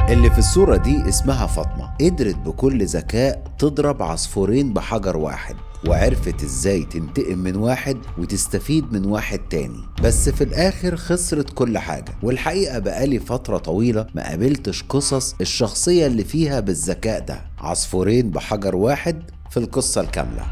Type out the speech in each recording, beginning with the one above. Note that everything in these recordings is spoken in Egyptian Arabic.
اللي في الصورة دي اسمها فاطمة قدرت بكل ذكاء تضرب عصفورين بحجر واحد وعرفت ازاي تنتقم من واحد وتستفيد من واحد تاني بس في الاخر خسرت كل حاجة والحقيقة بقالي فترة طويلة ما قابلتش قصص الشخصية اللي فيها بالذكاء ده عصفورين بحجر واحد في القصة الكاملة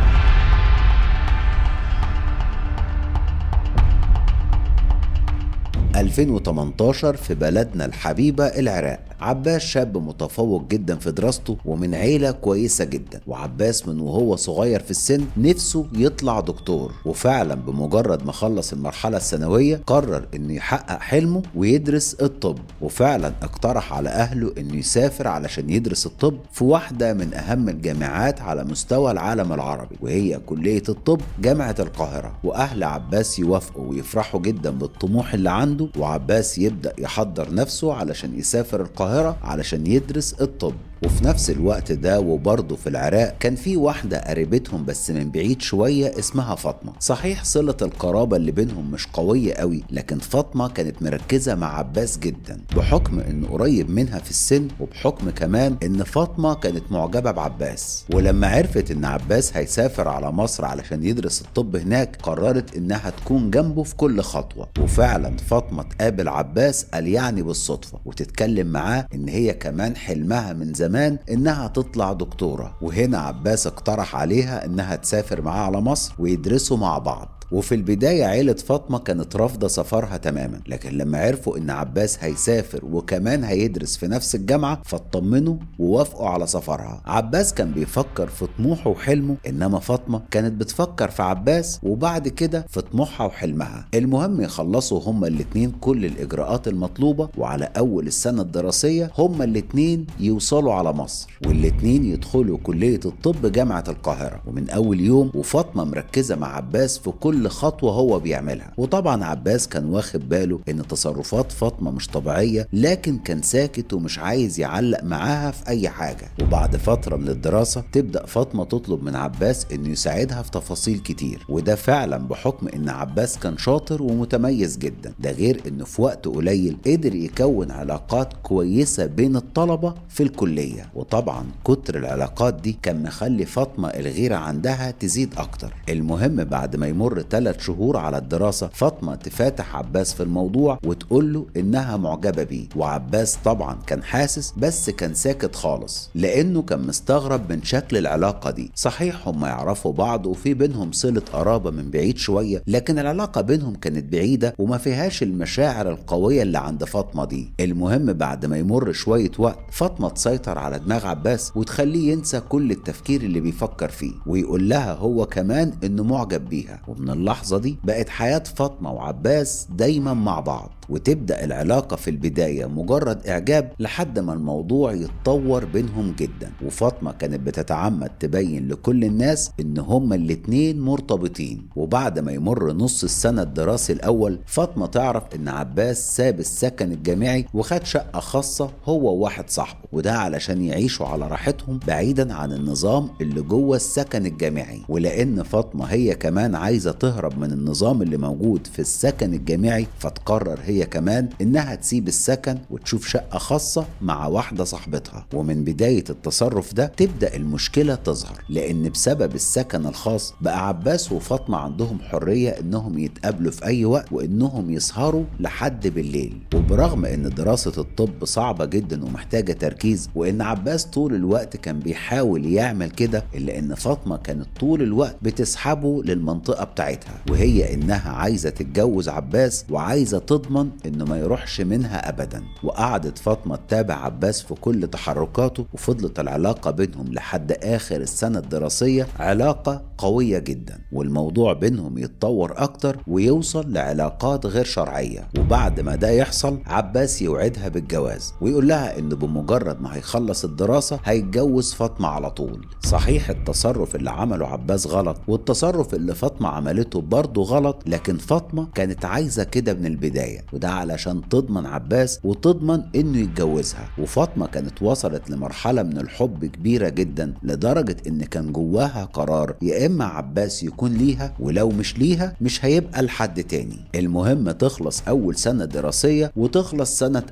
...2018 في بلدنا الحبيبة العراق عباس شاب متفوق جدا في دراسته ومن عيلة كويسة جدا وعباس من وهو صغير في السن نفسه يطلع دكتور وفعلا بمجرد ما خلص المرحلة الثانوية قرر انه يحقق حلمه ويدرس الطب وفعلا اقترح على اهله انه يسافر علشان يدرس الطب في واحدة من اهم الجامعات على مستوى العالم العربي وهي كلية الطب جامعة القاهرة واهل عباس يوافقوا ويفرحوا جدا بالطموح اللي عنده وعباس يبدأ يحضر نفسه علشان يسافر القاهرة علشان يدرس الطب وفي نفس الوقت ده وبرضه في العراق كان في واحدة قريبتهم بس من بعيد شوية اسمها فاطمة صحيح صلة القرابة اللي بينهم مش قوية قوي لكن فاطمة كانت مركزة مع عباس جدا بحكم انه قريب منها في السن وبحكم كمان ان فاطمة كانت معجبة بعباس ولما عرفت ان عباس هيسافر على مصر علشان يدرس الطب هناك قررت انها تكون جنبه في كل خطوة وفعلا فاطمة تقابل عباس قال يعني بالصدفة وتتكلم معاه ان هي كمان حلمها من زمان زمان انها تطلع دكتوره وهنا عباس اقترح عليها انها تسافر معاه على مصر ويدرسوا مع بعض وفي البداية عيلة فاطمة كانت رافضة سفرها تماما لكن لما عرفوا ان عباس هيسافر وكمان هيدرس في نفس الجامعة فاطمنوا ووافقوا على سفرها عباس كان بيفكر في طموحه وحلمه انما فاطمة كانت بتفكر في عباس وبعد كده في طموحها وحلمها المهم يخلصوا هما الاتنين كل الاجراءات المطلوبة وعلى اول السنة الدراسية هما الاتنين يوصلوا على مصر والاتنين يدخلوا كلية الطب جامعة القاهرة ومن اول يوم وفاطمة مركزة مع عباس في كل كل خطوة هو بيعملها وطبعا عباس كان واخد باله ان تصرفات فاطمة مش طبيعية لكن كان ساكت ومش عايز يعلق معاها في اي حاجة وبعد فترة من الدراسة تبدأ فاطمة تطلب من عباس انه يساعدها في تفاصيل كتير وده فعلا بحكم ان عباس كان شاطر ومتميز جدا ده غير انه في وقت قليل قدر يكون علاقات كويسة بين الطلبة في الكلية وطبعا كتر العلاقات دي كان مخلي فاطمة الغيرة عندها تزيد اكتر المهم بعد ما يمر ثلاث شهور على الدراسة فاطمة تفاتح عباس في الموضوع وتقول له إنها معجبة بيه وعباس طبعا كان حاسس بس كان ساكت خالص لأنه كان مستغرب من شكل العلاقة دي صحيح هم يعرفوا بعض وفي بينهم صلة قرابة من بعيد شوية لكن العلاقة بينهم كانت بعيدة وما فيهاش المشاعر القوية اللي عند فاطمة دي المهم بعد ما يمر شوية وقت فاطمة تسيطر على دماغ عباس وتخليه ينسى كل التفكير اللي بيفكر فيه ويقول لها هو كمان إنه معجب بيها ومن اللحظة دي بقت حياة فاطمة وعباس دايما مع بعض وتبدأ العلاقة في البداية مجرد إعجاب لحد ما الموضوع يتطور بينهم جدا وفاطمة كانت بتتعمد تبين لكل الناس إن هما الاتنين مرتبطين وبعد ما يمر نص السنة الدراسي الأول فاطمة تعرف إن عباس ساب السكن الجامعي وخد شقة خاصة هو وواحد صاحبه وده علشان يعيشوا على راحتهم بعيدا عن النظام اللي جوه السكن الجامعي ولأن فاطمة هي كمان عايزة تهرب من النظام اللي موجود في السكن الجامعي فتقرر هي كمان انها تسيب السكن وتشوف شقة خاصة مع واحدة صاحبتها ومن بداية التصرف ده تبدأ المشكلة تظهر لان بسبب السكن الخاص بقى عباس وفاطمة عندهم حرية انهم يتقابلوا في اي وقت وانهم يسهروا لحد بالليل وبرغم ان دراسة الطب صعبة جدا ومحتاجة تركيز وان عباس طول الوقت كان بيحاول يعمل كده الا ان فاطمة كانت طول الوقت بتسحبه للمنطقة بتاعتها وهي انها عايزة تتجوز عباس وعايزة تضمن انه ما يروحش منها ابدا وقعدت فاطمة تتابع عباس في كل تحركاته وفضلت العلاقة بينهم لحد اخر السنة الدراسية علاقة قوية جدا والموضوع بينهم يتطور اكتر ويوصل لعلاقات غير شرعية وبعد ما ده يحصل عباس يوعدها بالجواز ويقول لها انه بمجرد ما هيخلص الدراسة هيتجوز فاطمة على طول صحيح التصرف اللي عمله عباس غلط والتصرف اللي فاطمة عملته عملته برضه غلط لكن فاطمة كانت عايزة كده من البداية وده علشان تضمن عباس وتضمن انه يتجوزها وفاطمة كانت وصلت لمرحلة من الحب كبيرة جدا لدرجة ان كان جواها قرار يا اما عباس يكون ليها ولو مش ليها مش هيبقى لحد تاني المهم تخلص اول سنة دراسية وتخلص سنة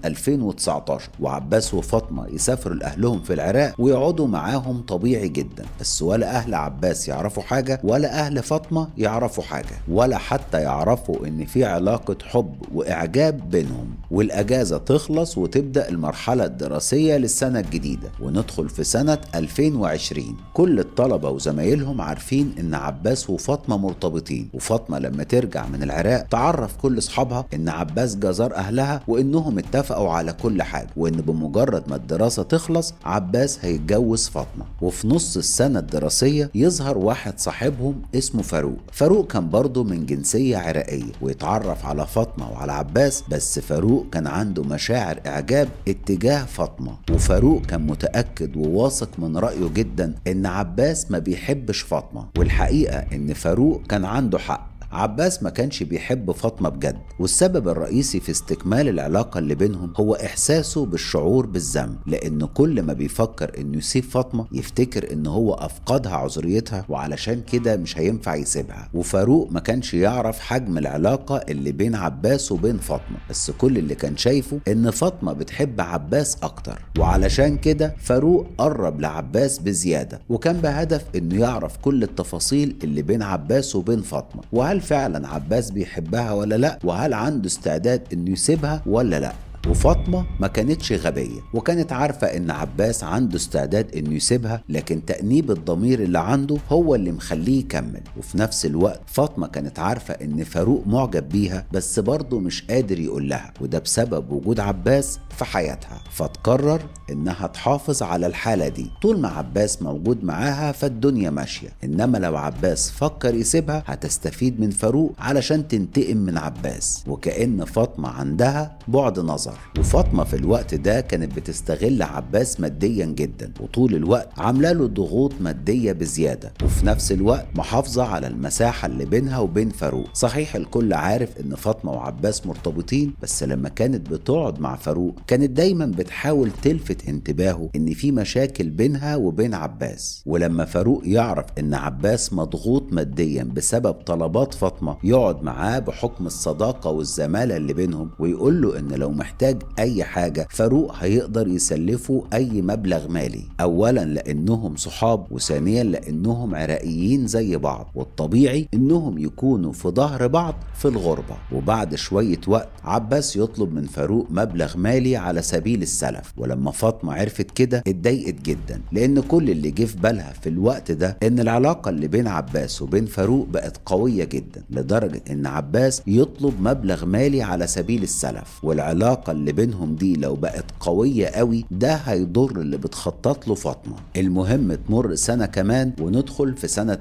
2019 وعباس وفاطمة يسافروا لاهلهم في العراق ويقعدوا معاهم طبيعي جدا بس ولا اهل عباس يعرفوا حاجة ولا اهل فاطمة يعرفوا حاجة ولا حتى يعرفوا ان في علاقة حب واعجاب بينهم والاجازة تخلص وتبدأ المرحلة الدراسية للسنة الجديدة وندخل في سنة 2020 كل الطلبة وزمايلهم عارفين ان عباس وفاطمة مرتبطين وفاطمة لما ترجع من العراق تعرف كل اصحابها ان عباس جزار اهلها وانهم اتفقوا على كل حاجة وان بمجرد ما الدراسة تخلص عباس هيتجوز فاطمة وفي نص السنة الدراسية يظهر واحد صاحبهم اسمه فاروق فاروق كان برضه من جنسية عراقية ويتعرف على فاطمة وعلى عباس بس فاروق كان عنده مشاعر اعجاب اتجاه فاطمة وفاروق كان متأكد وواثق من رأيه جدا ان عباس ما بيحبش فاطمة والحقيقة ان فاروق كان عنده حق عباس ما كانش بيحب فاطمة بجد والسبب الرئيسي في استكمال العلاقة اللي بينهم هو إحساسه بالشعور بالذنب لأن كل ما بيفكر إنه يسيب فاطمة يفتكر إن هو أفقدها عذريتها وعلشان كده مش هينفع يسيبها وفاروق ما كانش يعرف حجم العلاقة اللي بين عباس وبين فاطمة بس كل اللي كان شايفه إن فاطمة بتحب عباس أكتر وعلشان كده فاروق قرب لعباس بزيادة وكان بهدف إنه يعرف كل التفاصيل اللي بين عباس وبين فاطمة وهل فعلا عباس بيحبها ولا لا وهل عنده استعداد انه يسيبها ولا لا وفاطمة ما كانتش غبية وكانت عارفة ان عباس عنده استعداد انه يسيبها لكن تأنيب الضمير اللي عنده هو اللي مخليه يكمل وفي نفس الوقت فاطمة كانت عارفة ان فاروق معجب بيها بس برضه مش قادر يقول لها وده بسبب وجود عباس في حياتها فتقرر انها تحافظ على الحالة دي طول ما عباس موجود معاها فالدنيا ماشية انما لو عباس فكر يسيبها هتستفيد من فاروق علشان تنتقم من عباس وكأن فاطمة عندها بعد نظر وفاطمة في الوقت ده كانت بتستغل عباس ماديا جدا وطول الوقت عامله له ضغوط مادية بزيادة وفي نفس الوقت محافظة على المساحة اللي بينها وبين فاروق صحيح الكل عارف ان فاطمة وعباس مرتبطين بس لما كانت بتقعد مع فاروق كانت دايما بتحاول تلفت انتباهه ان في مشاكل بينها وبين عباس ولما فاروق يعرف ان عباس مضغوط ماديا بسبب طلبات فاطمة يقعد معاه بحكم الصداقة والزمالة اللي بينهم ويقول له ان لو محتاج اي حاجة فاروق هيقدر يسلفه اي مبلغ مالي اولا لانهم صحاب وثانيا لانهم عراقيين زي بعض والطبيعي انهم يكونوا في ظهر بعض في الغربة وبعد شوية وقت عباس يطلب من فاروق مبلغ مالي على سبيل السلف ولما فاطمة عرفت كده اتضايقت جدا لان كل اللي جه في بالها في الوقت ده ان العلاقة اللي بين عباس وبين فاروق بقت قوية جدا لدرجة ان عباس يطلب مبلغ مالي على سبيل السلف والعلاقة اللي بينهم دي لو بقت قوية قوي ده هيضر اللي بتخطط له فاطمة المهم تمر سنة كمان وندخل في سنة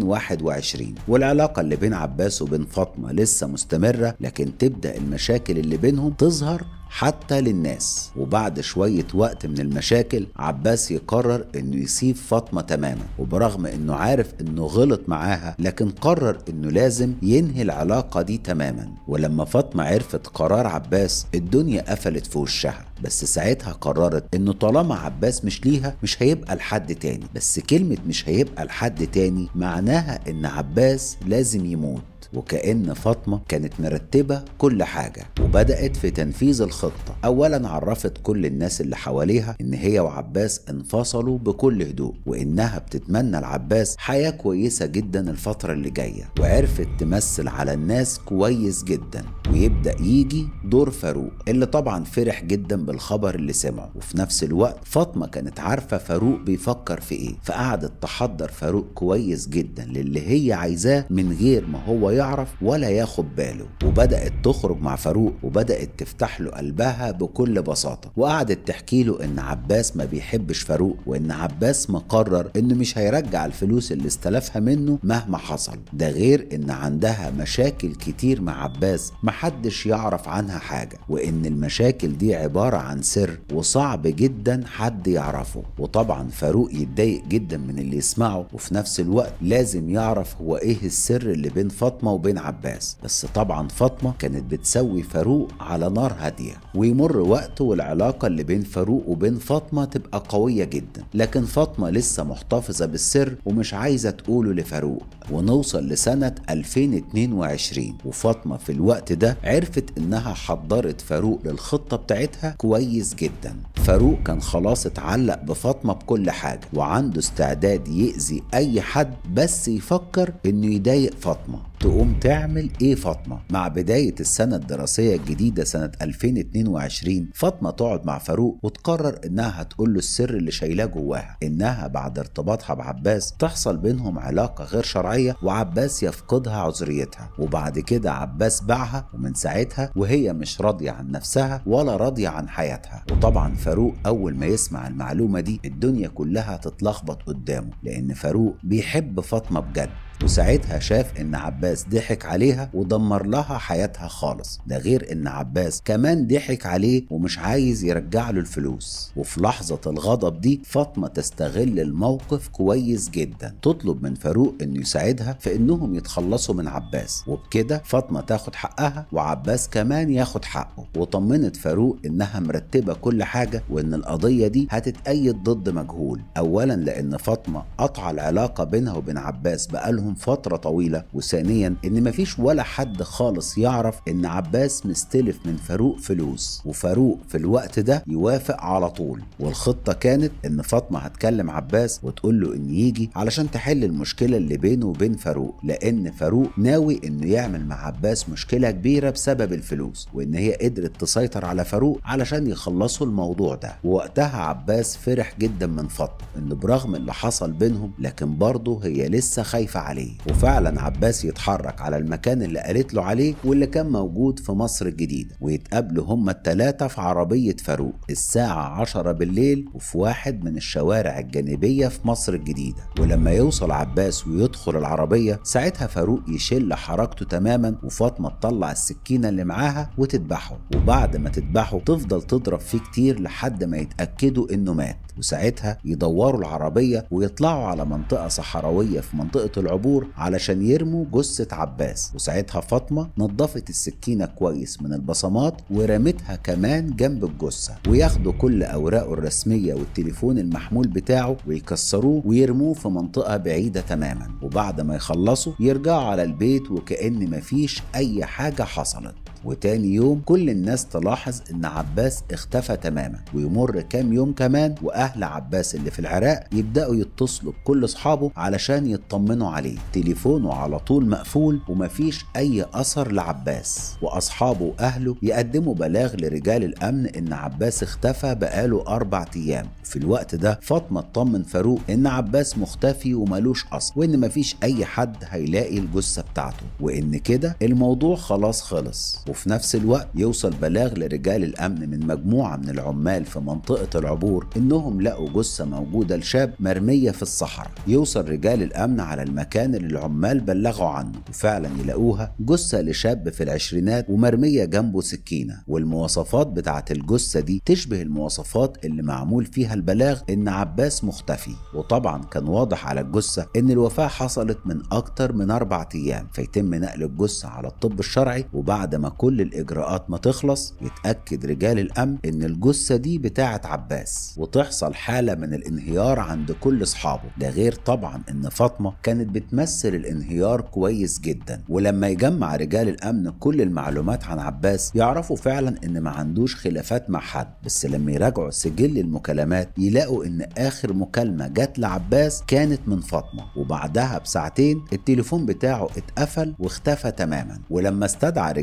2021 والعلاقة اللي بين عباس وبين فاطمة لسه مستمرة لكن تبدأ المشاكل اللي بينهم تظهر حتى للناس وبعد شوية وقت من المشاكل عباس يقرر انه يسيب فاطمة تماما وبرغم انه عارف انه غلط معاها لكن قرر انه لازم ينهي العلاقة دي تماما ولما فاطمة عرفت قرار عباس الدنيا قفلت في وشها بس ساعتها قررت انه طالما عباس مش ليها مش هيبقى لحد تاني بس كلمة مش هيبقى لحد تاني معناها ان عباس لازم يموت وكأن فاطمة كانت مرتبة كل حاجة وبدأت في تنفيذ الخطة أولا عرفت كل الناس اللي حواليها إن هي وعباس انفصلوا بكل هدوء وإنها بتتمنى لعباس حياة كويسة جدا الفترة اللي جاية وعرفت تمثل على الناس كويس جدا ويبدأ يجي دور فاروق اللي طبعا فرح جدا بالخبر اللي سمعه وفي نفس الوقت فاطمة كانت عارفة فاروق بيفكر في ايه فقعدت تحضر فاروق كويس جدا للي هي عايزاه من غير ما هو يعرف ولا ياخد باله وبدأت تخرج مع فاروق وبدأت تفتح له قلبها بكل بساطة وقعدت تحكي له ان عباس ما بيحبش فاروق وان عباس مقرر انه مش هيرجع الفلوس اللي استلفها منه مهما حصل ده غير ان عندها مشاكل كتير مع عباس محدش يعرف عنها حاجة وان المشاكل دي عبارة عن سر وصعب جدا حد يعرفه وطبعا فاروق يتضايق جدا من اللي يسمعه وفي نفس الوقت لازم يعرف هو ايه السر اللي بين فاطمة وبين عباس بس طبعا فاطمة كانت بتسوي فاروق على نار هادية ويمر وقت والعلاقة اللي بين فاروق وبين فاطمة تبقى قوية جدا لكن فاطمة لسه محتفظة بالسر ومش عايزة تقوله لفاروق ونوصل لسنة 2022 وفاطمة في الوقت ده عرفت انها حضرت فاروق للخطة بتاعتها كويس جدا فاروق كان خلاص اتعلق بفاطمة بكل حاجة وعنده استعداد يأذي اي حد بس يفكر انه يضايق فاطمة تقوم تعمل ايه فاطمة مع بداية السنة الدراسية الجديدة سنة 2022 فاطمة تقعد مع فاروق وتقرر انها هتقول له السر اللي شايلاه جواها انها بعد ارتباطها بعباس تحصل بينهم علاقة غير شرعية وعباس يفقدها عذريتها وبعد كده عباس باعها ومن ساعتها وهي مش راضية عن نفسها ولا راضية عن حياتها وطبعا فاروق اول ما يسمع المعلومة دي الدنيا كلها تتلخبط قدامه لان فاروق بيحب فاطمة بجد وساعتها شاف ان عباس ضحك عليها ودمر لها حياتها خالص ده غير ان عباس كمان ضحك عليه ومش عايز يرجع له الفلوس وفي لحظة الغضب دي فاطمة تستغل الموقف كويس جدا تطلب من فاروق انه يساعدها في انهم يتخلصوا من عباس وبكده فاطمة تاخد حقها وعباس كمان ياخد حقه وطمنت فاروق انها مرتبة كل حاجة وان القضية دي هتتأيد ضد مجهول اولا لان فاطمة قطع العلاقة بينها وبين عباس بقالهم بينهم فترة طويلة وثانيا ان مفيش ولا حد خالص يعرف ان عباس مستلف من فاروق فلوس وفاروق في الوقت ده يوافق على طول والخطة كانت ان فاطمة هتكلم عباس وتقول له ان يجي علشان تحل المشكلة اللي بينه وبين فاروق لان فاروق ناوي انه يعمل مع عباس مشكلة كبيرة بسبب الفلوس وان هي قدرت تسيطر على فاروق علشان يخلصوا الموضوع ده ووقتها عباس فرح جدا من فاطمة انه برغم اللي حصل بينهم لكن برضه هي لسه خايفة عليه عليه وفعلا عباس يتحرك على المكان اللي قالت له عليه واللي كان موجود في مصر الجديدة ويتقابلوا هما التلاتة في عربية فاروق الساعة عشرة بالليل وفي واحد من الشوارع الجانبية في مصر الجديدة ولما يوصل عباس ويدخل العربية ساعتها فاروق يشل حركته تماما وفاطمة تطلع السكينة اللي معاها وتذبحه وبعد ما تذبحه تفضل تضرب فيه كتير لحد ما يتأكدوا انه مات وساعتها يدوروا العربية ويطلعوا على منطقة صحراوية في منطقة العبور علشان يرموا جثة عباس وساعتها فاطمة نظفت السكينة كويس من البصمات ورمتها كمان جنب الجثة وياخدوا كل أوراقه الرسمية والتليفون المحمول بتاعه ويكسروه ويرموه في منطقة بعيدة تماما وبعد ما يخلصوا يرجعوا على البيت وكأن مفيش أي حاجة حصلت وتاني يوم كل الناس تلاحظ ان عباس اختفى تماما ويمر كام يوم كمان واهل عباس اللي في العراق يبداوا يتصلوا بكل اصحابه علشان يطمنوا عليه تليفونه على طول مقفول ومفيش اي اثر لعباس واصحابه واهله يقدموا بلاغ لرجال الامن ان عباس اختفى بقاله اربع ايام في الوقت ده فاطمه تطمن فاروق ان عباس مختفي وملوش اصل وان مفيش اي حد هيلاقي الجثه بتاعته وان كده الموضوع خلاص خلص وفي نفس الوقت يوصل بلاغ لرجال الامن من مجموعه من العمال في منطقه العبور انهم لقوا جثه موجوده لشاب مرميه في الصحراء يوصل رجال الامن على المكان اللي العمال بلغوا عنه وفعلا يلاقوها جثه لشاب في العشرينات ومرميه جنبه سكينه والمواصفات بتاعه الجثه دي تشبه المواصفات اللي معمول فيها البلاغ ان عباس مختفي وطبعا كان واضح على الجثه ان الوفاه حصلت من اكتر من اربع ايام فيتم نقل الجثه على الطب الشرعي وبعد ما كل الاجراءات ما تخلص يتاكد رجال الامن ان الجثه دي بتاعه عباس وتحصل حاله من الانهيار عند كل اصحابه ده غير طبعا ان فاطمه كانت بتمثل الانهيار كويس جدا ولما يجمع رجال الامن كل المعلومات عن عباس يعرفوا فعلا ان ما عندوش خلافات مع حد بس لما يراجعوا سجل المكالمات يلاقوا ان اخر مكالمه جت لعباس كانت من فاطمه وبعدها بساعتين التليفون بتاعه اتقفل واختفى تماما ولما استدعى رجال الامن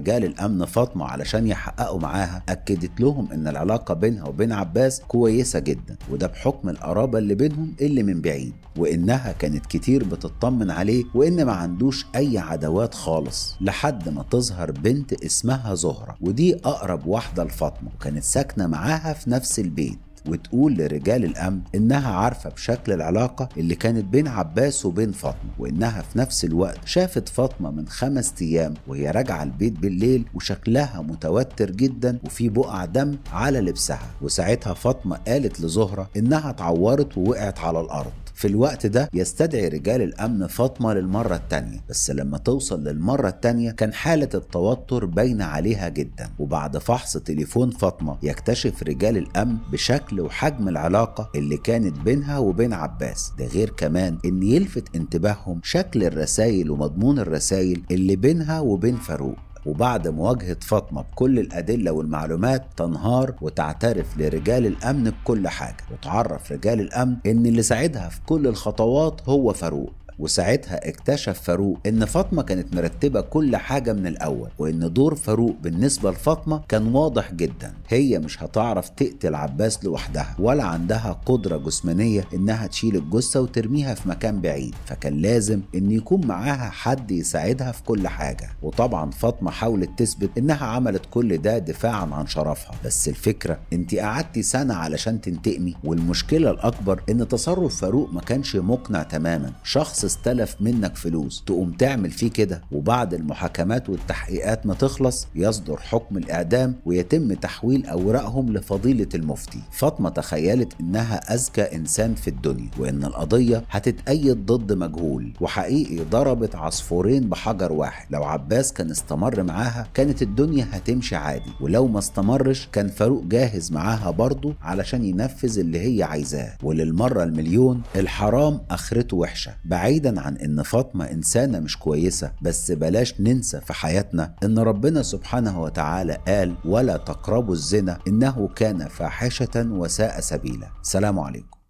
الامن فاطمه علشان يحققوا معاها اكدت لهم ان العلاقه بينها وبين عباس كويسه جدا وده بحكم القرابه اللي بينهم اللي من بعيد وانها كانت كتير بتطمن عليه وان ما عندوش اي عداوات خالص لحد ما تظهر بنت اسمها زهره ودي اقرب واحده لفاطمه وكانت ساكنه معاها في نفس البيت وتقول لرجال الامن انها عارفه بشكل العلاقه اللي كانت بين عباس وبين فاطمه وانها في نفس الوقت شافت فاطمه من خمس ايام وهي راجعه البيت بالليل وشكلها متوتر جدا وفي بقع دم على لبسها وساعتها فاطمه قالت لزهره انها اتعورت ووقعت على الارض في الوقت ده يستدعي رجال الأمن فاطمة للمرة التانية بس لما توصل للمرة التانية كان حالة التوتر باينة عليها جدا وبعد فحص تليفون فاطمة يكتشف رجال الأمن بشكل وحجم العلاقة اللي كانت بينها وبين عباس ده غير كمان إن يلفت انتباههم شكل الرسائل ومضمون الرسائل اللي بينها وبين فاروق وبعد مواجهة فاطمة بكل الأدلة والمعلومات تنهار وتعترف لرجال الأمن بكل حاجة وتعرف رجال الأمن إن اللي ساعدها في كل الخطوات هو فاروق وساعتها اكتشف فاروق ان فاطمه كانت مرتبه كل حاجه من الاول وان دور فاروق بالنسبه لفاطمه كان واضح جدا هي مش هتعرف تقتل عباس لوحدها ولا عندها قدره جسمانيه انها تشيل الجثه وترميها في مكان بعيد فكان لازم ان يكون معاها حد يساعدها في كل حاجه وطبعا فاطمه حاولت تثبت انها عملت كل ده دفاعا عن شرفها بس الفكره انت قعدتي سنه علشان تنتقمي والمشكله الاكبر ان تصرف فاروق ما كانش مقنع تماما شخص استلف منك فلوس تقوم تعمل فيه كده وبعد المحاكمات والتحقيقات ما تخلص يصدر حكم الإعدام ويتم تحويل أوراقهم لفضيلة المفتي فاطمة تخيلت إنها أذكى إنسان في الدنيا وإن القضية هتتأيد ضد مجهول وحقيقي ضربت عصفورين بحجر واحد لو عباس كان استمر معاها كانت الدنيا هتمشي عادي ولو ما استمرش كان فاروق جاهز معاها برضه علشان ينفذ اللي هي عايزاه وللمرة المليون الحرام آخرته وحشة بعيد بعيدا عن ان فاطمه انسانه مش كويسه بس بلاش ننسى في حياتنا ان ربنا سبحانه وتعالى قال ولا تقربوا الزنا انه كان فاحشه وساء سبيلا سلام عليكم